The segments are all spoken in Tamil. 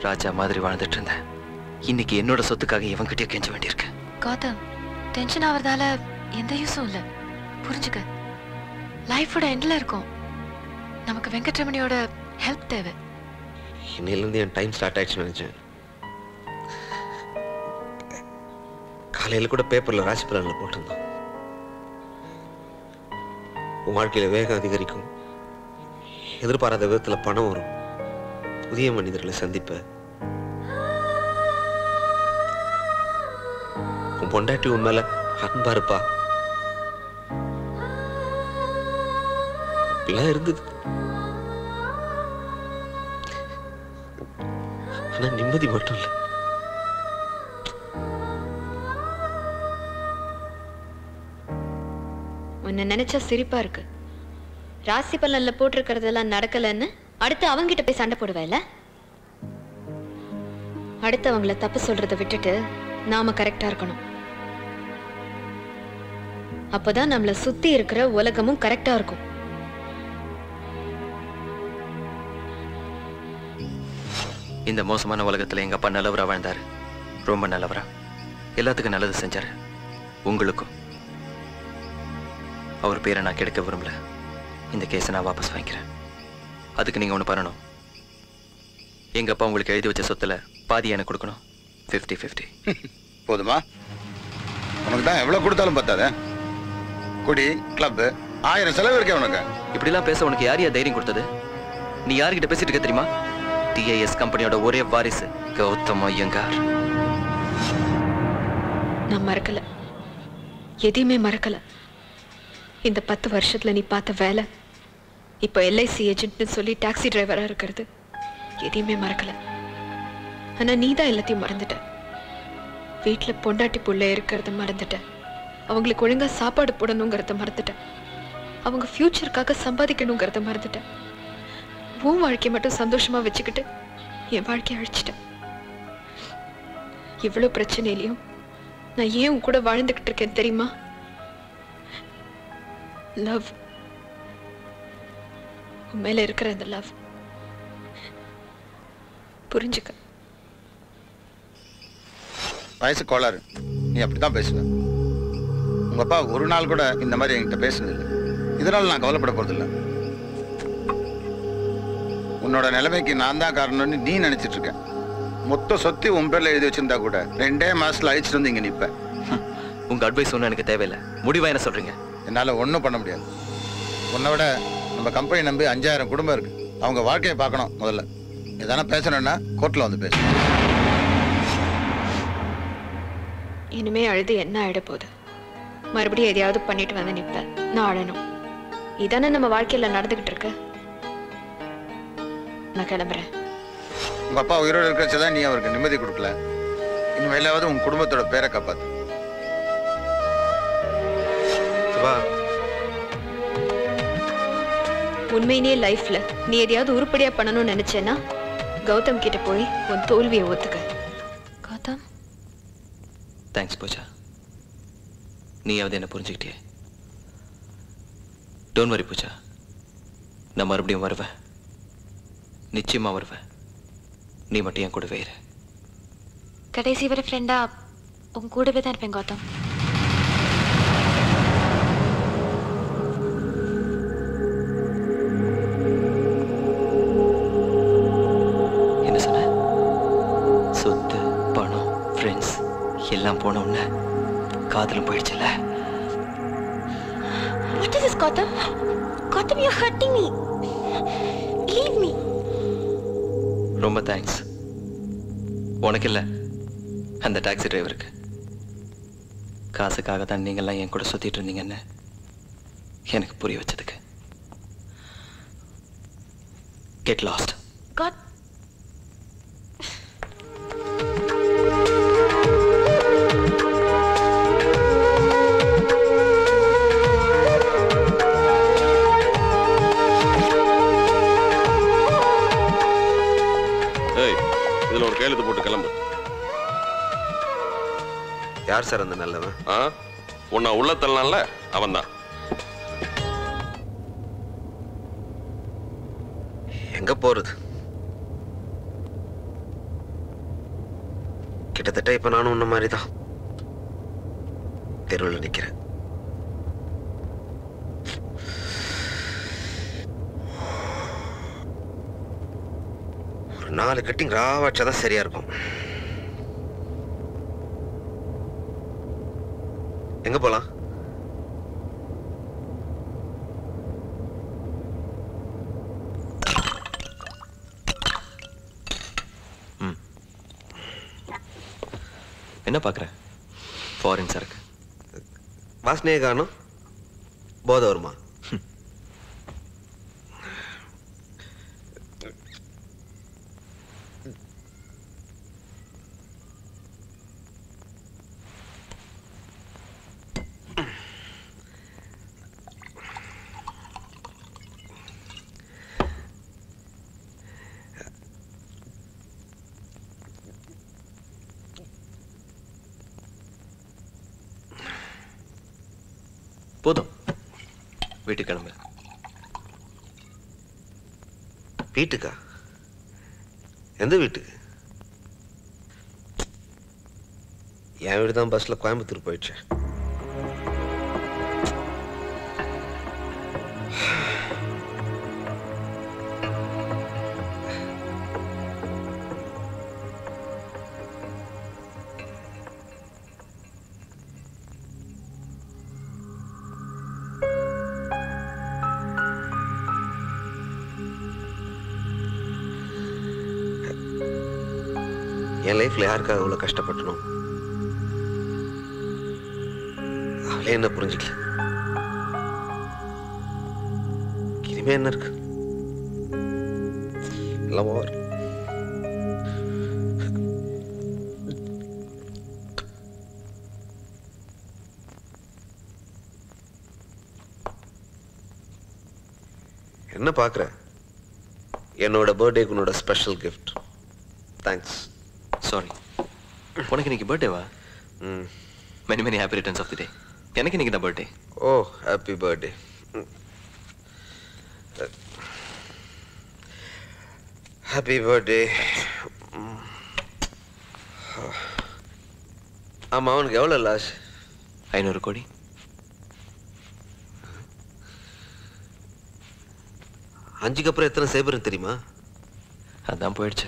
ராஜா மாதிரி வாழ்ந்துட்டு இருந்தேன் இன்னைக்கு என்னோட சொத்துக்காக இவன்கிட்டயே கெஞ்ச வேண்டியிருக்கு கௌதம் டென்ஷன் ஆவறதால எந்த யூஸும் இல்ல புரிஞ்சுக்க லைஃபோட எண்ட்ல இருக்கும் நமக்கு வெங்கட்ரமணியோட ஹெல்ப் தேவை இன்னையிலேருந்து என் டைம் ஸ்டார்ட் ஆயிடுச்சுன்னு நினைச்சேன் காலையில் கூட பேப்பரில் ராசி பலனில் போட்டிருந்தோம் உன் வாழ்க்கையில் வேகம் அதிகரிக்கும் எதிர்பாராத விதத்தில் பணம் வரும் புதிய மனிதர்களை சந்திப்ப உன் பொண்டாட்டி உன் மேல அன்பா இருப்பா அப்படிலாம் இருந்தது ஆனா நிம்மதி மட்டும் இல்லை உன்னை நினைச்சா சிரிப்பா இருக்கு ராசி பலன்ல போட்டிருக்கிறதெல்லாம் நடக்கலன்னு அடுத்து அவங்கிட்ட போய் சண்டை போடுவேல அடுத்து அவங்கள தப்பு சொல்றதை விட்டுட்டு நாம கரெக்டா இருக்கணும் அப்பதான் நம்மள சுத்தி இருக்கிற உலகமும் கரெக்டா இருக்கும் இந்த மோசமான உலகத்துல எங்க அப்பா நல்லவரா வாழ்ந்தாரு ரொம்ப நல்லவரா எல்லாத்துக்கும் நல்லது செஞ்சாரு உங்களுக்கும் அவர் பேரை நான் கெடுக்க விரும்பல இந்த கேஸை நான் வாபஸ் வாங்கிக்கிறேன் அதுக்கு நீங்க ஒண்ணு பண்ணணும் எங்க அப்பா உங்களுக்கு எழுதி வச்ச சொத்துல பாதி எனக்கு கொடுக்கணும் 50 50 போதுமா உனக்கு தான் எவ்வளவு கொடுத்தாலும் பத்தாதே குடி கிளப் ஆயிரம் செலவு இருக்கே உனக்கு இப்படிலாம் பேச உனக்கு யார் யார் தைரியம் கொடுத்தது நீ யார்கிட்ட பேசிட்டு இருக்க தெரியுமா டிஐஎஸ் கம்பெனியோட ஒரே வாரிசு கௌதம் ஐயங்கார் நான் மறக்கல எதையுமே மறக்கல இந்த பத்து வருஷத்துல நீ பார்த்த வேலை இப்போ எல்ஐசி ஏஜென்ட்னு சொல்லி டாக்ஸி டிரைவரா இருக்கிறது எதையுமே மறக்கல ஆனா நீ தான் எல்லாத்தையும் மறந்துட்ட வீட்டுல பொண்டாட்டி புள்ள இருக்கிறத மறந்துட்ட அவங்களுக்கு ஒழுங்கா சாப்பாடு போடணுங்கிறத மறந்துட்ட அவங்க ஃபியூச்சருக்காக சம்பாதிக்கணுங்கிறத மறந்துட்ட உன் வாழ்க்கையை மட்டும் சந்தோஷமா வச்சுக்கிட்டு என் வாழ்க்கையை அழிச்சிட்டேன் இவ்வளவு பிரச்சனையிலையும் நான் ஏன் உன் கூட வாழ்ந்துகிட்டு இருக்கேன் தெரியுமா லவ் உன் மேல இருக்கிற அந்த லவ் புரிஞ்சுக்க வயசு கோளாறு நீ அப்படித்தான் பேசுவ உங்க அப்பா ஒரு நாள் கூட இந்த மாதிரி என்கிட்ட பேசுனது இல்லை இதனால நான் கவலைப்பட போறதில்ல உன்னோட நிலைமைக்கு நான் தான் காரணம்னு நீ நினைச்சிட்டு இருக்க மொத்த சொத்து உன் பேர்ல எழுதி வச்சிருந்தா கூட ரெண்டே மாசத்துல அழிச்சிட்டு வந்து இங்க நிப்ப உங்க அட்வைஸ் ஒன்றும் எனக்கு தேவையில்லை முடிவா என்ன சொல்றீங்க என்னால ஒன்றும் பண்ண முடியாது உன்னை விட நம்ம கம்பெனி நம்பி அஞ்சாயிரம் குடும்பம் இருக்கு அவங்க வாழ்க்கையை பார்க்கணும் முதல்ல எதனா பேசணும்னா கோர்ட்ல வந்து பேசு இனிமே அழுது என்ன ஆயிட போகுது மறுபடியும் எதையாவது பண்ணிட்டு வந்து நிப்ப நான் அழணும் இதானே நம்ம வாழ்க்கையில நடந்துகிட்டு இருக்கு நான் கிளம்புறேன் உங்க அப்பா உயிரோடு இருக்கிறச்சதான் நீ அவருக்கு நிம்மதி கொடுக்கல இனிமேலாவது உன் குடும்பத்தோட பேரை காப்பாத்து சிவா உண்மையிலேயே லைஃப்ல நீ எதையாவது உருப்படியா பண்ணணும்னு நினைச்சேன்னா கௌதம் கிட்ட போய் உன் தோல்வியை ஒத்துக்க கௌதம் தேங்க்ஸ் பூஜா நீயாவது என்ன புரிஞ்சுக்கிட்டியே டோன்ட் வரி பூஜா நான் மறுபடியும் வருவேன் நிச்சயமா வருவேன் நீ மட்டும் என் கூடவே இரு கடைசி வரை ஃப்ரெண்டா உன் கூடவே தான் இருப்பேன் கௌதம் என்ன சொன்ன சொத்து பணம் ஃப்ரெண்ட்ஸ் எல்லாம் போன உடனே காதலும் போயிடுச்சுல்ல What is this, Gautam? Gautam, you're hurting me. Leave me. ரொம்ப தேங்க்ஸ் உனக்கு இல்லை அந்த டாக்ஸி டிரைவருக்கு காசுக்காக தான் நீங்கள்லாம் என் கூட சுத்திட்டு இருந்தீங்கன்னு எனக்கு புரிய வச்சதுக்கு கெட் லாஸ்ட் God. ஏய் இதுல ஒரு கையெழுத்து போட்டு கிளம்பு யார் சார் அந்த நல்லவன் ஆ உன்னை உள்ள தள்ளலாம்ல அவன் தான் எங்க போறது கிட்டத்தட்ட இப்ப நானும் உன்ன மாதிரி தான் தெருவில் நிக்கிறேன் ஒரு நாலு கட்டிங் ராவாச்சா தான் சரியா இருக்கும் எங்க போலாம் என்ன பார்க்குற ஃபாரின் சரக்கு வாசனையே காணும் போதை வருமா போதும் வீட்டுக்கு கிளம்பு வீட்டுக்கா எந்த வீட்டுக்கு என் வீடு தான் பஸ்ல கோயம்புத்தூர் போயிடுச்சு என் லைஃப்ல யாருக்காக இவ்வளவு கஷ்டப்பட்டணும் அவளே என்ன புரிஞ்சுக்கல இனிமே என்ன இருக்கு எல்லாம் ஓவர் என்ன பார்க்குற என்னோட பர்த்டேக்கு உன்னோட ஸ்பெஷல் கிஃப்ட் தேங்க்ஸ் சாரி உனக்கு இன்னைக்கு பர்த்டேவா ம் many many happy returns of the day எனக்கு இன்னைக்கு தான் பர்த்டே ஓ ஹாப்பி பர்த்டே ஹாப்பி பர்த்டே ஆமாம் அவனுக்கு எவ்வளோ லாஸ் ஐநூறு கோடி அஞ்சுக்கு அப்புறம் எத்தனை சேபர்னு தெரியுமா அதான் போயிடுச்சு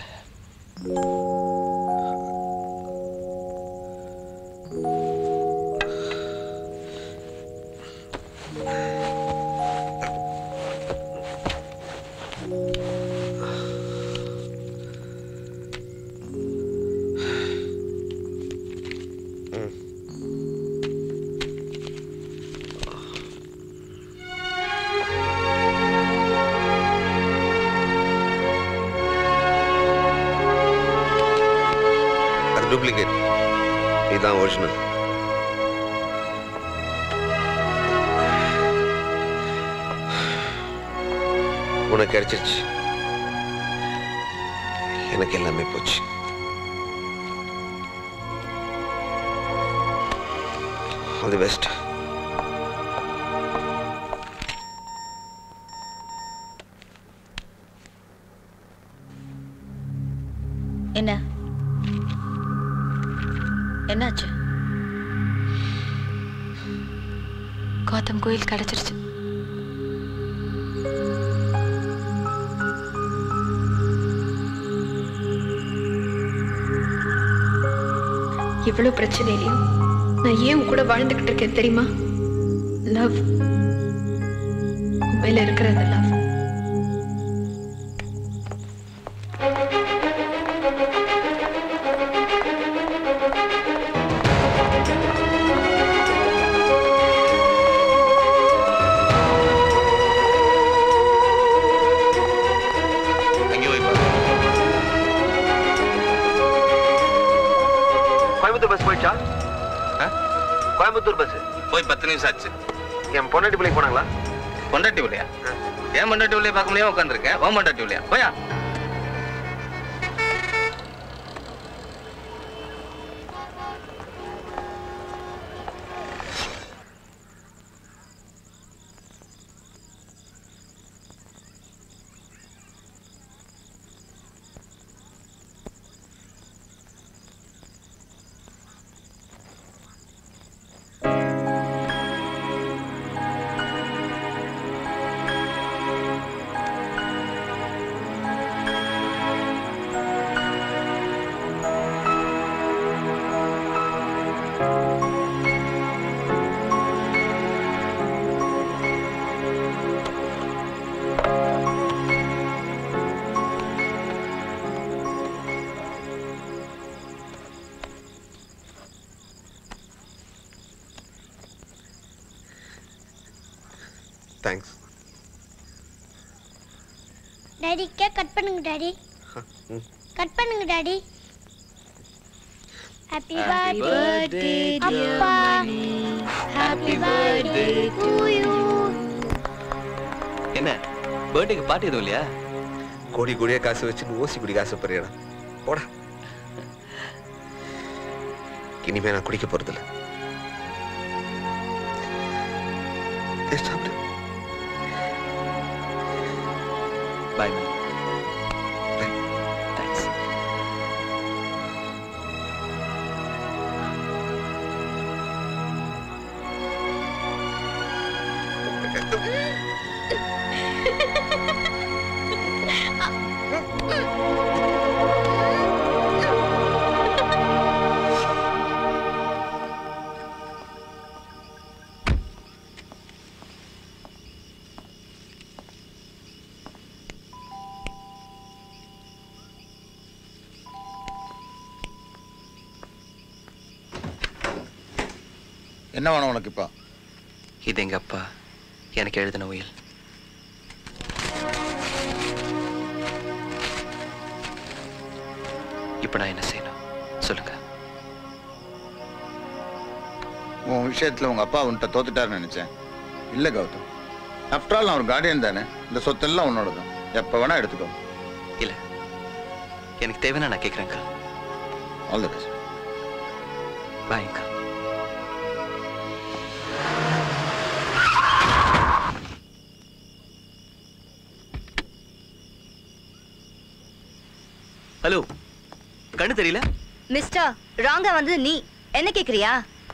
அது டூப்ளிகேட் இதுதான் ஒரிஜினல் உனக்கு கிடைச்சிருச்சு எனக்கு எல்லாமே போச்சு ஆல் தி பெஸ்ட் என்ன என்னாச்சு கௌதம் கோயில் கிடைச்சிருச்சு இவ்வளவு பிரச்சனையிலையும் நான் ஏன் உன் கூட வாழ்ந்துகிட்டு இருக்கேன் தெரியுமா லவ் மேல இருக்கிற அந்த லவ் அங்கே போய் பாரு கோயம்புத்தூர் பஸ் போயிடுச்சா கோயம்புத்தூர் பஸ் போய் பத்து நிமிஷம் ஆச்சு என் பொன்னாட்டி பிள்ளைக்கு போனாங்களா பொண்டாட்டி உள்ளையா ஏன் பொண்டாட்டி உள்ளே பார்க்க முடியாம உட்காந்துருக்கேன் ஓன் பொண்டாட்டி உள்ளையா போயா தேங்க்ஸ் டாடி கேக் கட் பண்ணுங்க டாடி கட் பண்ணுங்க டாடி ஹாப்பி பர்த்டே அப்பா ஹாப்பி பர்த்டே டு யூ என்ன பர்த்டேக்கு பாட்டு எதுவும் இல்லையா கோடி கோடியா காசு வச்சு ஓசி குடி காசு பெரியடா போடா இனிமே நான் குடிக்க போறதில்ல ஏய், சாப்பிடு பாய் மேம் தேங்க்ஸ் என்ன வேணும் உனக்கு இப்போ இது எங்க அப்பா எனக்கு எழுதின உயில் இப்போ நான் என்ன செய்யணும் சொல்லுங்க உன் விஷயத்துல உங்க அப்பா உன்கிட்ட தோத்துட்டாருன்னு நினைச்சேன் இல்ல கௌதம் ஆஃப்டர் ஆல் நான் ஒரு கார்டியன் தானே இந்த சொத்தெல்லாம் உன்னோட தான் எப்ப வேணா எடுத்துக்கோ இல்ல எனக்கு தேவைன்னா நான் கேட்குறேன் uncle all the best bye uncle hello கண்ணு தெரியல மிஸ்டர் ராங்கா வந்து நீ என்ன கேக்குறியா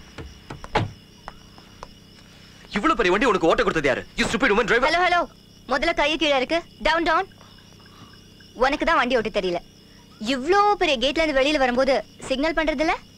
இவ்வளவு பெரிய வண்டி உனக்கு ஓட்ட கொடுத்தது யாரு you stupid woman driver hello hello முதல்ல கையை கீழே இருக்கு டவுன் டவுன் உனக்கு தான் வண்டி ஓட்ட தெரியல இவ்ளோ பெரிய கேட்ல இருந்து வெளியில வரும்போது சிக்னல் பண்றது இல்ல